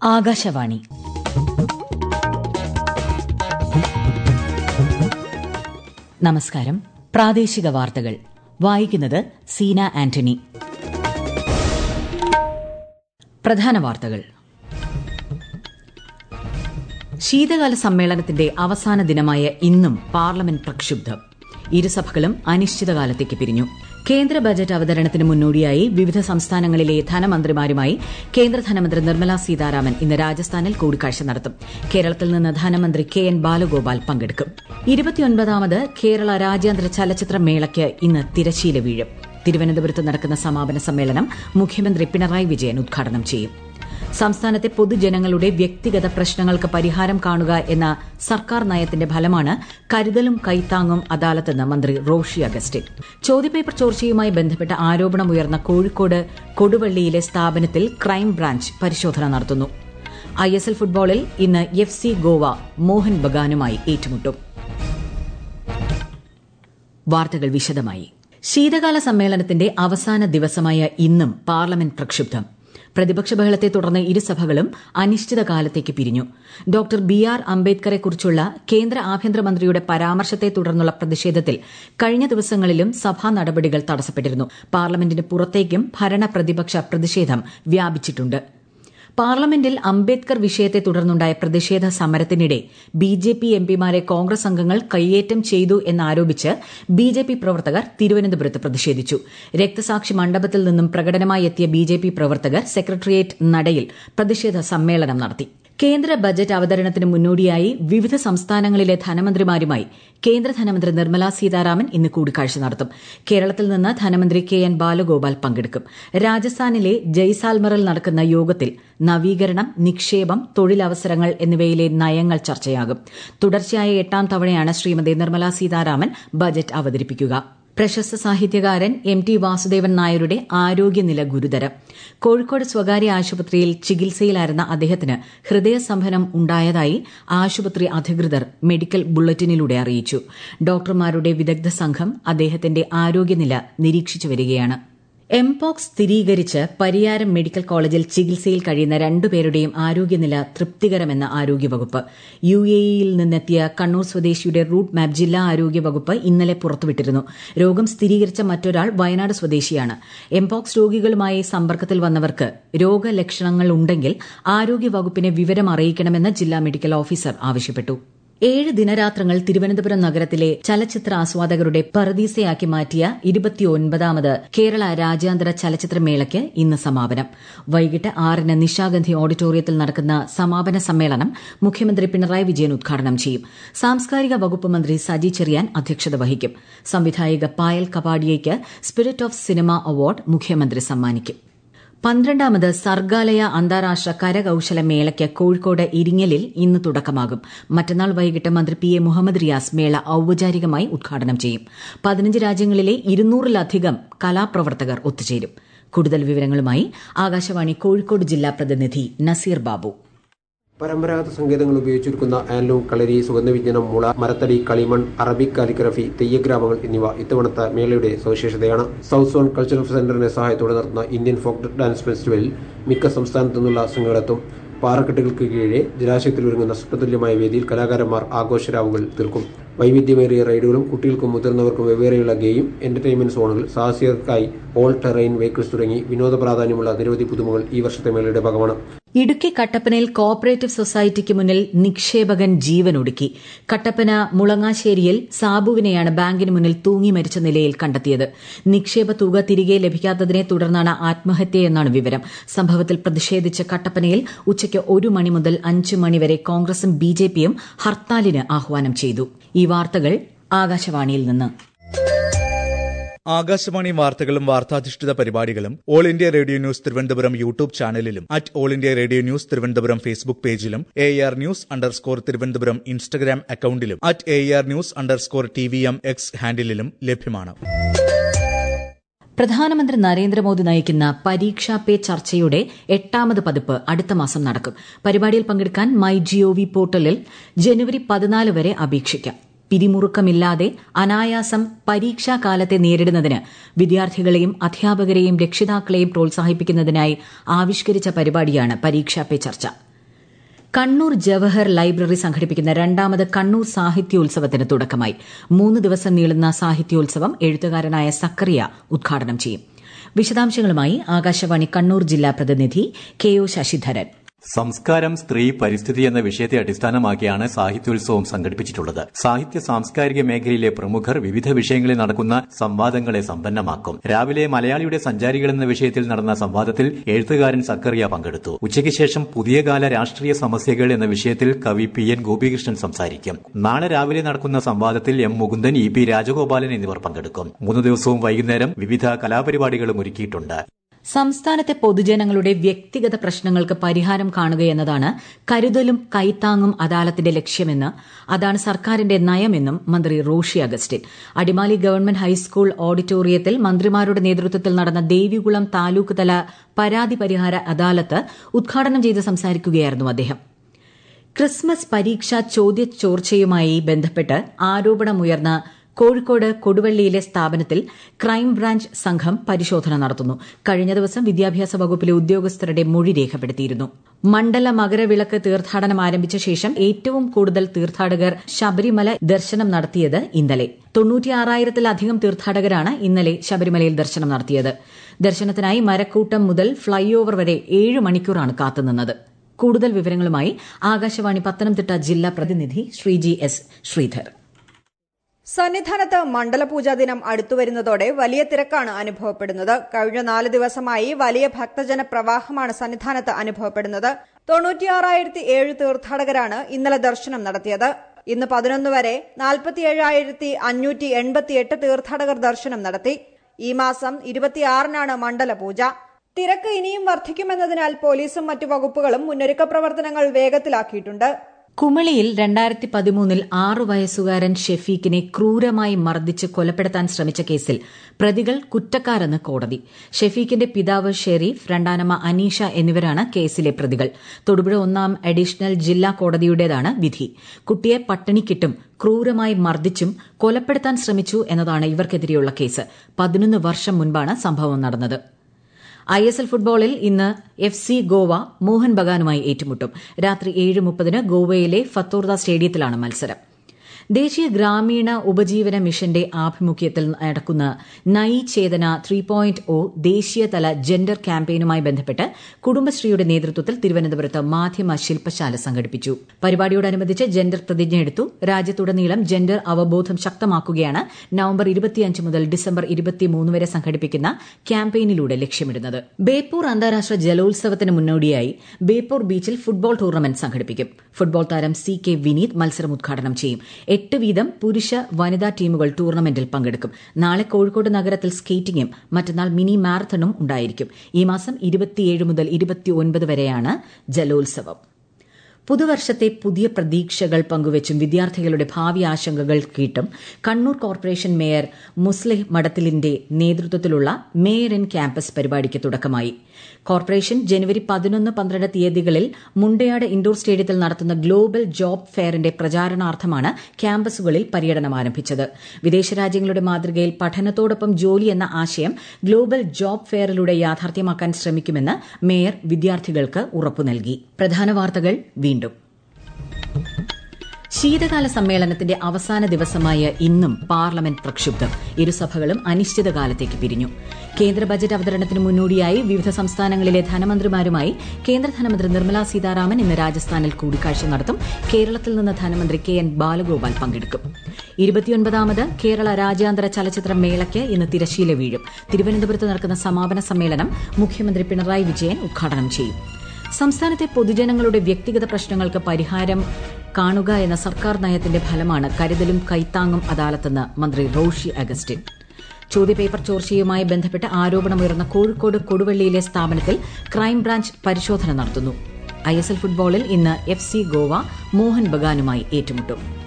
ആകാശവാണി നമസ്കാരം പ്രാദേശിക വാർത്തകൾ വായിക്കുന്നത് സീന ആന്റണി പ്രധാന വാർത്തകൾ ശീതകാല സമ്മേളനത്തിന്റെ അവസാന ദിനമായ ഇന്നും പാർലമെന്റ് പ്രക്ഷുബ്ധം ഇരുസഭകളും അനിശ്ചിതകാലത്തേക്ക് പിരിഞ്ഞു കേന്ദ്ര ബജറ്റ് അവതരണത്തിന് മുന്നോടിയായി വിവിധ സംസ്ഥാനങ്ങളിലെ ധനമന്ത്രിമാരുമായി കേന്ദ്ര ധനമന്ത്രി നിർമ്മല സീതാരാമൻ ഇന്ന് രാജസ്ഥാനിൽ കൂടിക്കാഴ്ച നടത്തും കേരളത്തിൽ നിന്ന് ധനമന്ത്രി കെ എൻ ബാലഗോപാൽ പങ്കെടുക്കും ഇരുപത്തിയൊൻപതാമത് കേരള രാജ്യാന്തര ചലച്ചിത്ര മേളയ്ക്ക് ഇന്ന് തിരശ്ശീല വീഴും തിരുവനന്തപുരത്ത് നടക്കുന്ന സമാപന സമ്മേളനം മുഖ്യമന്ത്രി പിണറായി വിജയൻ ഉദ്ഘാടനം ചെയ്യും സംസ്ഥാനത്തെ പൊതുജനങ്ങളുടെ വ്യക്തിഗത പ്രശ്നങ്ങൾക്ക് പരിഹാരം കാണുക എന്ന സർക്കാർ നയത്തിന്റെ ഫലമാണ് കരുതലും കൈത്താങ്ങും അദാലത്തെന്ന് മന്ത്രി റോഷി അഗസ്റ്റിൻ ചോദ്യപേപ്പർ ചോർച്ചയുമായി ബന്ധപ്പെട്ട ആരോപണമുയർന്ന കോഴിക്കോട് കൊടുവള്ളിയിലെ സ്ഥാപനത്തിൽ ക്രൈംബ്രാഞ്ച് പരിശോധന നടത്തുന്നു ഐ എസ് എൽ ഫുട്ബോളിൽ ഇന്ന് എഫ് സി ഗോവ മോഹൻ ബഗാനുമായി ഏറ്റുമുട്ടും വാർത്തകൾ വിശദമായി ശീതകാല സമ്മേളനത്തിന്റെ അവസാന ദിവസമായ ഇന്നും പാർലമെന്റ് പ്രക്ഷുബ്ധം പ്രതിപക്ഷ ബഹളത്തെ തുടർന്ന് ഇരുസഭകളും അനിശ്ചിതകാലത്തേക്ക് പിരിഞ്ഞു ഡോക്ടർ ബി ആർ അംബേദ്കറെക്കുറിച്ചുള്ള കേന്ദ്ര ആഭ്യന്തരമന്ത്രിയുടെ പരാമർശത്തെ തുടർന്നുള്ള പ്രതിഷേധത്തിൽ കഴിഞ്ഞ ദിവസങ്ങളിലും സഭാ നടപടികൾ തടസ്സപ്പെട്ടിരുന്നു പാർലമെന്റിന് പുറത്തേക്കും ഭരണ പ്രതിപക്ഷ പ്രതിഷേധം വ്യാപിച്ചിട്ടുണ്ട് പാർലമെന്റിൽ അംബേദ്കർ വിഷയത്തെ തുടർന്നുണ്ടായ പ്രതിഷേധ സമരത്തിനിടെ ബി ജെ പി എംപിമാരെ കോൺഗ്രസ് അംഗങ്ങൾ കയ്യേറ്റം ചെയ്തു എന്നാരോപിച്ച് ബി ജെ പി പ്രവർത്തകർ തിരുവനന്തപുരത്ത് പ്രതിഷേധിച്ചു രക്തസാക്ഷി മണ്ഡപത്തിൽ നിന്നും പ്രകടനമായി എത്തിയ ബി ജെ പി പ്രവർത്തകർ സെക്രട്ടേറിയറ്റ് നടയിൽ പ്രതിഷേധ സമ്മേളനം നടത്തി കേന്ദ്ര ബജറ്റ് അവതരണത്തിന് മുന്നോടിയായി വിവിധ സംസ്ഥാനങ്ങളിലെ ധനമന്ത്രിമാരുമായി കേന്ദ്ര ധനമന്ത്രി നിർമ്മല സീതാരാമൻ ഇന്ന് കൂടിക്കാഴ്ച നടത്തും കേരളത്തിൽ നിന്ന് ധനമന്ത്രി കെ എൻ ബാലഗോപാൽ പങ്കെടുക്കും രാജസ്ഥാനിലെ ജയ്സാൽമറിൽ നടക്കുന്ന യോഗത്തിൽ നവീകരണം നിക്ഷേപം തൊഴിലവസരങ്ങൾ എന്നിവയിലെ നയങ്ങൾ ചർച്ചയാകും തുടർച്ചയായ എട്ടാം തവണയാണ് ശ്രീമതി നിർമ്മല സീതാരാമൻ ബജറ്റ് അവതരിപ്പിക്കുക പ്രശസ്ത സാഹിത്യകാരൻ എം ടി വാസുദേവൻ നായരുടെ ആരോഗ്യനില ഗുരുതരം കോഴിക്കോട് സ്വകാര്യ ആശുപത്രിയിൽ ചികിത്സയിലായിരുന്ന അദ്ദേഹത്തിന് ഹൃദയസ്തംഭനം ഉണ്ടായതായി ആശുപത്രി അധികൃതർ മെഡിക്കൽ ബുള്ളറ്റിനിലൂടെ അറിയിച്ചു ഡോക്ടർമാരുടെ വിദഗ്ധ സംഘം അദ്ദേഹത്തിന്റെ ആരോഗ്യനില നിരീക്ഷിച്ചു വരികയാണ് എംപോക്സ് സ്ഥിരീകരിച്ച് പരിയാരം മെഡിക്കൽ കോളേജിൽ ചികിത്സയിൽ കഴിയുന്ന രണ്ടുപേരുടെയും ആരോഗ്യനില തൃപ്തികരമെന്ന് ആരോഗ്യവകുപ്പ് യു എ ഇയിൽ നിന്നെത്തിയ കണ്ണൂർ സ്വദേശിയുടെ റൂട്ട് മാപ്പ് ജില്ലാ ആരോഗ്യവകുപ്പ് ഇന്നലെ പുറത്തുവിട്ടിരുന്നു രോഗം സ്ഥിരീകരിച്ച മറ്റൊരാൾ വയനാട് സ്വദേശിയാണ് എംപോക്സ് രോഗികളുമായി സമ്പർക്കത്തിൽ വന്നവർക്ക് രോഗലക്ഷണങ്ങൾ ഉണ്ടെങ്കിൽ ആരോഗ്യവകുപ്പിനെ വിവരം അറിയിക്കണമെന്ന് ജില്ലാ മെഡിക്കൽ ഓഫീസർ ആവശ്യപ്പെട്ടു ഏഴ് ദിനരാത്രങ്ങൾ തിരുവനന്തപുരം നഗരത്തിലെ ചലച്ചിത്ര ആസ്വാദകരുടെ പറദീസയാക്കി മാറ്റിയ ഇരുപത്തിയൊൻപതാമത് കേരള രാജ്യാന്തര ചലച്ചിത്രമേളയ്ക്ക് ഇന്ന് സമാപനം വൈകിട്ട് ആറിന് നിശാഗന്ധി ഓഡിറ്റോറിയത്തിൽ നടക്കുന്ന സമാപന സമ്മേളനം മുഖ്യമന്ത്രി പിണറായി വിജയൻ ഉദ്ഘാടനം ചെയ്യും സാംസ്കാരിക വകുപ്പ് മന്ത്രി സജി ചെറിയാൻ അധ്യക്ഷത വഹിക്കും സംവിധായിക പായൽ കപാഡിയയ്ക്ക് സ്പിരിറ്റ് ഓഫ് സിനിമ അവാർഡ് മുഖ്യമന്ത്രി സമ്മാനിക്കും പന്ത്രണ്ടാമത് സർഗാലയ അന്താരാഷ്ട്ര കരകൌശല മേളയ്ക്ക് കോഴിക്കോട് ഇരിങ്ങലിൽ ഇന്ന് തുടക്കമാകും മറ്റന്നാൾ വൈകിട്ട് മന്ത്രി പി എ മുഹമ്മദ് റിയാസ് മേള ഔപചാരികമായി ഉദ്ഘാടനം ചെയ്യും പതിനഞ്ച് രാജ്യങ്ങളിലെ ഇരുന്നൂറിലധികം കലാപ്രവർത്തകർ ഒത്തുചേരും കൂടുതൽ വിവരങ്ങളുമായി ആകാശവാണി കോഴിക്കോട് ജില്ലാ പ്രതിനിധി നസീർ ബാബു പരമ്പരാഗത സങ്കേതങ്ങൾ ഉപയോഗിച്ചൊരുക്കുന്ന ആൻലൂം കളരി സുഗന്ധവിജ്ഞാനം മുള മരത്തടി കളിമൺ അറബിക് കാലിഗ്രഫി തെയ്യഗ്രാമങ്ങൾ എന്നിവ ഇത്തവണത്തെ മേളയുടെ സവിശേഷതയാണ് സൗത്ത് സോൺ കൾച്ചറൽ സെന്ററിന്റെ സഹായത്തോടെ നടത്തുന്ന ഇന്ത്യൻ ഫോക്ക് ഡാൻസ് ഫെസ്റ്റിവലിൽ മിക്ക സംസ്ഥാനത്തു നിന്നുള്ള സംഘങ്ങളെത്തും പാറക്കെട്ടുകൾക്ക് കീഴെ ജലാശയത്തിൽ ഒരുങ്ങുന്ന സ്വപ്നതുല്യമായ വേദിയിൽ കലാകാരന്മാർ ആഘോഷരാവുകൾ തീർക്കും വൈവിധ്യമേറിയ റൈഡുകളും കുട്ടികൾക്കും മുതിർന്നവർക്കും വെവ്വേറെയുള്ള ഗെയിം എന്റർടൈൻമെന്റ് സോണുകൾ സാഹസികർക്കായി ഓൾ ടെറൈൻ വെഹിക്കിൾസ് തുടങ്ങി വിനോദ പ്രാധാന്യമുള്ള നിരവധി പുതുമകൾ ഈ വർഷത്തെ മേളയുടെ ഭാഗമാണ് ഇടുക്കി കട്ടപ്പനയിൽ കോഓപ്പറേറ്റീവ് സൊസൈറ്റിക്ക് മുന്നിൽ നിക്ഷേപകൻ ജീവനൊടുക്കി കട്ടപ്പന മുളങ്ങാശ്ശേരിയിൽ സാബുവിനെയാണ് ബാങ്കിന് മുന്നിൽ തൂങ്ങി മരിച്ച നിലയിൽ കണ്ടെത്തിയത് നിക്ഷേപ തുക തിരികെ ലഭിക്കാത്തതിനെ തുടർന്നാണ് ആത്മഹത്യയെന്നാണ് വിവരം സംഭവത്തിൽ പ്രതിഷേധിച്ച് കട്ടപ്പനയിൽ ഉച്ചയ്ക്ക് ഒരു മണി മുതൽ അഞ്ച് മണിവരെ കോൺഗ്രസും ബിജെപിയും ഹർത്താലിന് ആഹ്വാനം ചെയ്തു ഈ വാർത്തകൾ ആകാശവാണിയിൽ നിന്ന് ആകാശവാണി വാർത്തകളും വാർത്താധിഷ്ഠിത പരിപാടികളും all India radio news Thiruvananthapuram YouTube ചാനലിലും at all India radio news Thiruvananthapuram Facebook പേജിലും A R news underscore Thiruvananthapuram Instagram അക്കൌണ്ടിലും at A R news underscore T V M X ഹാൻഡിലും ലഭ്യമാണ് പ്രധാനമന്ത്രി നരേന്ദ്രമോദി നയിക്കുന്ന പരീക്ഷാ പേ ചർച്ചയുടെ എട്ടാമത് പതിപ്പ് അടുത്ത മാസം നടക്കും പരിപാടിയിൽ പങ്കെടുക്കാൻ മൈ ജിഒവി പോർട്ടലിൽ ജനുവരി പതിനാല് വരെ അപേക്ഷിക്കാം പിരിമുറുക്കമില്ലാതെ അനായാസം പരീക്ഷാകാലത്തെ നേരിടുന്നതിന് വിദ്യാർത്ഥികളെയും അധ്യാപകരെയും രക്ഷിതാക്കളെയും പ്രോത്സാഹിപ്പിക്കുന്നതിനായി ആവിഷ്കരിച്ച പരിപാടിയാണ് പരീക്ഷാ പേ ചർച്ച കണ്ണൂർ ജവഹർ ലൈബ്രറി സംഘടിപ്പിക്കുന്ന രണ്ടാമത് കണ്ണൂർ സാഹിത്യോത്സവത്തിന് തുടക്കമായി മൂന്ന് ദിവസം നീളുന്ന സാഹിത്യോത്സവം എഴുത്തുകാരനായ സക്കറിയ ഉദ്ഘാടനം ചെയ്യും വിശദാംശങ്ങളുമായി ആകാശവാണി കണ്ണൂർ ജില്ലാ പ്രതിനിധി കെ ഒ ശശിധരൻ സംസ്കാരം സ്ത്രീ പരിസ്ഥിതി എന്ന വിഷയത്തെ അടിസ്ഥാനമാക്കിയാണ് സാഹിത്യോത്സവം സംഘടിപ്പിച്ചിട്ടുള്ളത് സാഹിത്യ സാംസ്കാരിക മേഖലയിലെ പ്രമുഖർ വിവിധ വിഷയങ്ങളിൽ നടക്കുന്ന സംവാദങ്ങളെ സമ്പന്നമാക്കും രാവിലെ മലയാളിയുടെ സഞ്ചാരികൾ എന്ന വിഷയത്തിൽ നടന്ന സംവാദത്തിൽ എഴുത്തുകാരൻ സക്കറിയ പങ്കെടുത്തു ഉച്ചയ്ക്ക് ശേഷം പുതിയ കാല രാഷ്ട്രീയ സമസ്യകൾ എന്ന വിഷയത്തിൽ കവി പി എൻ ഗോപികൃഷ്ണൻ സംസാരിക്കും നാളെ രാവിലെ നടക്കുന്ന സംവാദത്തിൽ M Mukundan E P Rajagopalan എന്നിവർ പങ്കെടുക്കും മൂന്ന് ദിവസവും വൈകുന്നേരം വിവിധ കലാപരിപാടികളും ഒരുക്കിയിട്ടുണ്ട് സംസ്ഥാനത്തെ പൊതുജനങ്ങളുടെ വ്യക്തിഗത പ്രശ്നങ്ങൾക്ക് പരിഹാരം കാണുകയെന്നതാണ് കരുതലും കൈത്താങ്ങും അദാലത്തിന്റെ ലക്ഷ്യമെന്ന് അതാണ് സർക്കാരിന്റെ നയമെന്നും മന്ത്രി റോഷി അഗസ്റ്റിൻ അടിമാലി ഗവൺമെന്റ് ഹൈസ്കൂൾ ഓഡിറ്റോറിയത്തിൽ മന്ത്രിമാരുടെ നേതൃത്വത്തിൽ നടന്ന ദേവികുളം താലൂക്ക് തല പരാതി പരിഹാര അദാലത്ത് ഉദ്ഘാടനം ചെയ്ത് സംസാരിക്കുകയായിരുന്നു അദ്ദേഹം ക്രിസ്മസ് പരീക്ഷാ ചോദ്യചോർച്ചയുമായി ബന്ധപ്പെട്ട് ആരോപണമുയർന്ന കോഴിക്കോട് കൊടുവള്ളിയിലെ സ്ഥാപനത്തിൽ ക്രൈംബ്രാഞ്ച് സംഘം പരിശോധന നടത്തുന്നു കഴിഞ്ഞ ദിവസം വിദ്യാഭ്യാസ വകുപ്പിലെ ഉദ്യോഗസ്ഥരുടെ മൊഴി രേഖപ്പെടുത്തിയിരുന്നു മണ്ഡല മകരവിളക്ക് തീർത്ഥാടനം ആരംഭിച്ച ശേഷം ഏറ്റവും കൂടുതൽ തീർത്ഥാടകർ ശബരിമല ദർശനം നടത്തിയത് ഇന്നലെ തൊണ്ണൂറ്റിയാറായിരത്തിലധികം തീർത്ഥാടകരാണ് ഇന്നലെ ശബരിമലയിൽ ദർശനം നടത്തിയത് ദർശനത്തിനായി മരക്കൂട്ടം മുതൽ ഫ്ളൈ ഓവർ വരെ ഏഴ് മണിക്കൂറാണ് കാത്തുനിന്നത് കൂടുതൽ വിവരങ്ങളുമായി ആകാശവാണി പത്തനംതിട്ട ജില്ലാ പ്രതിനിധി ശ്രീജി എസ് ശ്രീധർ സന്നിധാനത്ത് മണ്ഡലപൂജാ ദിനം അടുത്തുവരുന്നതോടെ വലിയ തിരക്കാണ് അനുഭവപ്പെടുന്നത് കഴിഞ്ഞ നാല് ദിവസമായി വലിയ ഭക്തജന പ്രവാഹമാണ് സന്നിധാനത്ത് അനുഭവപ്പെടുന്നത് തൊണ്ണൂറ്റിയാറായിരത്തി ഏഴ് തീർത്ഥാടകരാണ് ഇന്നലെ ദർശനം നടത്തിയത് ഇന്ന് പതിനൊന്ന് വരെ നാൽപ്പത്തിയേഴായിരത്തി അഞ്ഞൂറ്റി എൺപത്തിയെട്ട് തീർത്ഥാടകർ ദർശനം നടത്തി ഈ മാസം ഇരുപത്തിയാറിനാണ് മണ്ഡലപൂജ തിരക്ക് ഇനിയും വർദ്ധിക്കുമെന്നതിനാൽ പോലീസും മറ്റു വകുപ്പുകളും മുന്നൊരുക്ക പ്രവർത്തനങ്ങൾ വേഗത്തിലാക്കിയിട്ടുണ്ട് കുമളിയിൽ രണ്ടായിരത്തി പതിമൂന്നിൽ ആറു വയസ്സുകാരൻ ഷെഫീഖിനെ ക്രൂരമായി മർദ്ദിച്ച് കൊലപ്പെടുത്താൻ ശ്രമിച്ച കേസിൽ പ്രതികൾ കുറ്റക്കാരെന്ന് കോടതി ഷെഫീഖിന്റെ പിതാവ് ഷെരീഫ് രണ്ടാനമ്മ അനീഷ എന്നിവരാണ് കേസിലെ പ്രതികൾ തൊടുപുഴ ഒന്നാം അഡീഷണൽ ജില്ലാ കോടതിയുടേതാണ് വിധി കുട്ടിയെ പട്ടിണിക്കിട്ടും ക്രൂരമായി മർദ്ദിച്ചും കൊലപ്പെടുത്താൻ ശ്രമിച്ചു എന്നതാണ് ഇവർക്കെതിരെയുള്ള കേസ് പതിനൊന്ന് വർഷം മുൻപാണ് സംഭവം നടന്നത് ഐ എസ് എൽ ഫുട്ബോളിൽ ഇന്ന് എഫ് സി ഗോവ മോഹൻ ബഗാനുമായി ഏറ്റുമുട്ടും രാത്രി ഏഴ് മുപ്പതിന് ഗോവയിലെ ഫത്തോർദ സ്റ്റേഡിയത്തിലാണ് മത്സരം ദേശീയ ഗ്രാമീണ ഉപജീവന മിഷന്റെ ആഭിമുഖ്യത്തിൽ നടക്കുന്ന Nayi Chetana three point O ദേശീയതല ജെൻഡർ ക്യാമ്പയിനുമായി ബന്ധപ്പെട്ട് കുടുംബശ്രീയുടെ നേതൃത്വത്തിൽ തിരുവനന്തപുരത്ത് മാധ്യമ ശില്പശാല സംഘടിപ്പിച്ചു പരിപാടിയോടനുബന്ധിച്ച് ജെൻഡർ പ്രതിജ്ഞയെടുത്തു രാജ്യത്തുടനീളം ജെൻഡർ അവബോധം ശക്തമാക്കുകയാണ് നവംബർ ഇരുപത്തിയഞ്ച് മുതൽ ഡിസംബർ ഇരുപത്തിമൂന്ന് വരെ സംഘടിപ്പിക്കുന്ന ക്യാമ്പയിനിലൂടെ ലക്ഷ്യമിടുന്നത് ബേപ്പൂർ അന്താരാഷ്ട്ര ജലോത്സവത്തിന് മുന്നോടിയായി ബേപ്പൂർ ബീച്ചിൽ ഫുട്ബോൾ ടൂർണമെന്റ് സംഘടിപ്പിക്കും ഫുട്ബോൾ താരം സി കെ വിനീത് മത്സരം ഉദ്ഘാടനം ചെയ്യും എട്ട് വീതം പുരുഷ വനിതാ ടീമുകൾ ടൂർണമെന്റിൽ പങ്കെടുക്കും നാളെ കോഴിക്കോട് നഗരത്തിൽ സ്കേറ്റിംഗും മറ്റന്നാൾ മിനി മാരത്തണും ഉണ്ടായിരിക്കും ഈ മാസം ഇരുപത്തിയേഴ് മുതൽ ഇരുപത്തിയൊൻപത് വരെയാണ് ജലോത്സവം പുതുവർഷത്തെ പുതിയ പ്രതീക്ഷകൾ പങ്കുവച്ചും വിദ്യാർത്ഥികളുടെ ഭാവി ആശങ്കകൾ കേട്ടും കണ്ണൂർ കോർപ്പറേഷൻ മേയർ മുസ്ലിഹ് മടത്തിലിന്റെ നേതൃത്വത്തിലുള്ള മേയർ ഇൻ ക്യാമ്പസ് പരിപാടിക്ക് തുടക്കമായി കോർപ്പറേഷൻ ജനുവരി പതിനൊന്ന് പന്ത്രണ്ട് തീയതികളിൽ മുണ്ടയാട് ഇൻഡോർ സ്റ്റേഡിയത്തിൽ നടത്തുന്ന ഗ്ലോബൽ ജോബ് ഫെയറിന്റെ പ്രചാരണാർത്ഥമാണ് ക്യാമ്പസുകളിൽ പര്യടനം ആരംഭിച്ചത് വിദേശ രാജ്യങ്ങളുടെ മാതൃകയിൽ പഠനത്തോടൊപ്പം ജോലി എന്ന ആശയം ഗ്ലോബൽ ജോബ് ഫെയറിലൂടെ യാഥാർത്ഥ്യമാക്കാൻ ശ്രമിക്കുമെന്ന് മേയർ വിദ്യാർത്ഥികൾക്ക് ഉറപ്പു നൽകി പ്രധാന വാർത്തകൾ വീണ്ടും ശീതകാല സമ്മേളനത്തിന്റെ അവസാന ദിവസമായ ഇന്നും പാർലമെന്റ് പ്രക്ഷുബ്ധം ഇരുസഭകളും അനിശ്ചിതകാലത്തേക്ക് പിരിഞ്ഞു കേന്ദ്ര ബജറ്റ് അവതരണത്തിന് മുന്നോടിയായി വിവിധ സംസ്ഥാനങ്ങളിലെ ധനമന്ത്രിമാരുമായി കേന്ദ്ര ധനമന്ത്രി നിർമ്മലാ സീതാരാമൻ ഇന്ന് രാജസ്ഥാനിൽ കൂടിക്കാഴ്ച നടത്തും കേരളത്തിൽ നിന്ന് ധനമന്ത്രി കെ എൻ ബാലഗോപാൽ പങ്കെടുക്കും ഇരുപത്തിയൊൻപതാമത് കേരള രാജ്യാന്തര ചലച്ചിത്ര മേളയ്ക്ക് ഇന്ന് തിരശീല വീഴും തിരുവനന്തപുരത്ത് നടക്കുന്ന സമാപന സമ്മേളനം മുഖ്യമന്ത്രി പിണറായി വിജയൻ ഉദ്ഘാടനം ചെയ്യും സംസ്ഥാനത്തെ പൊതുജനങ്ങളുടെ വ്യക്തിഗത പ്രശ്നങ്ങൾക്ക് പരിഹാരം കാണുക എന്ന സർക്കാർ നയത്തിന്റെ ഫലമാണ് കരുതലും കൈത്താങ്ങും അദാലത്തെന്ന് മന്ത്രി റോഷി അഗസ്റ്റിൻ ചോദ്യപേപ്പർ ചോർച്ചയുമായി ബന്ധപ്പെട്ട് ആരോപണമുയർന്ന കോഴിക്കോട് കൊടുവള്ളിയിലെ സ്ഥാപനത്തിൽ ക്രൈംബ്രാഞ്ച് പരിശോധന നടത്തുന്നു ഐ എസ് എൽ ഫുട്ബോളിൽ ഇന്ന് എഫ് സി ഗോവ മോഹൻ ബഗാനുമായി ഏറ്റുമുട്ടും